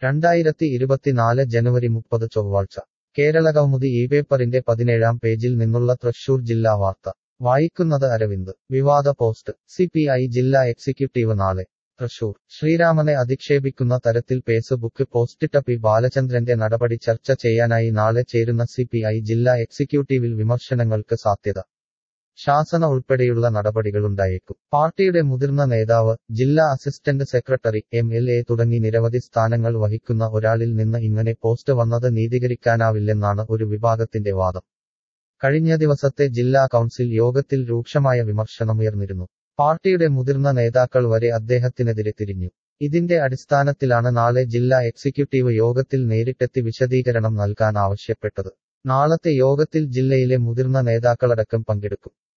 രണ്ടായിരത്തി ഇരുപത്തിനാല് ജനുവരി മുപ്പത് ചൊവ്വാഴ്ച കേരളകൗമുദി ഈ പേപ്പറിന്റെ പതിനേഴാം പേജിൽ നിന്നുള്ള തൃശൂർ ജില്ലാ വാർത്ത വായിക്കുന്നത് അരവിന്ദ് വിവാദ പോസ്റ്റ് സി പി ഐ ജില്ലാ എക്സിക്യൂട്ടീവ് നാളെ തൃശൂർ ശ്രീരാമനെ അധിക്ഷേപിക്കുന്ന തരത്തിൽ ഫേസ്ബുക്ക് പോസ്റ്റിട്ട പി ബാലചന്ദ്രന്റെ നടപടി ചർച്ച ചെയ്യാനായി നാളെ ചേരുന്ന സി പി ഐ ജില്ലാ എക്സിക്യൂട്ടീവിൽ വിമർശനങ്ങൾക്ക് സാധ്യത ശാസന ഉൾപ്പെടെയുള്ള നടപടികളുണ്ടായേക്കും പാർട്ടിയുടെ മുതിർന്ന നേതാവ് ജില്ലാ assistant secretary M L A തുടങ്ങി നിരവധി സ്ഥാനങ്ങൾ വഹിക്കുന്ന ഒരാളിൽ നിന്ന് ഇങ്ങനെ പോസ്റ്റ് വന്നത് നീതീകരിക്കാനാവില്ലെന്നാണ് ഒരു വിഭാഗത്തിന്റെ വാദം കഴിഞ്ഞ ദിവസത്തെ ജില്ലാ കൗൺസിൽ യോഗത്തിൽ രൂക്ഷമായ വിമർശനമുയർന്നിരുന്നു പാർട്ടിയുടെ മുതിർന്ന നേതാക്കൾ വരെ അദ്ദേഹത്തിനെതിരെ തിരിഞ്ഞു ഇതിന്റെ അടിസ്ഥാനത്തിലാണ് നാളെ ജില്ലാ എക്സിക്യൂട്ടീവ് യോഗത്തിൽ നേരിട്ടെത്തി വിശദീകരണം നൽകാൻ ആവശ്യപ്പെട്ടത് നാളത്തെ യോഗത്തിൽ ജില്ലയിലെ മുതിർന്ന നേതാക്കളടക്കം പങ്കെടുക്കും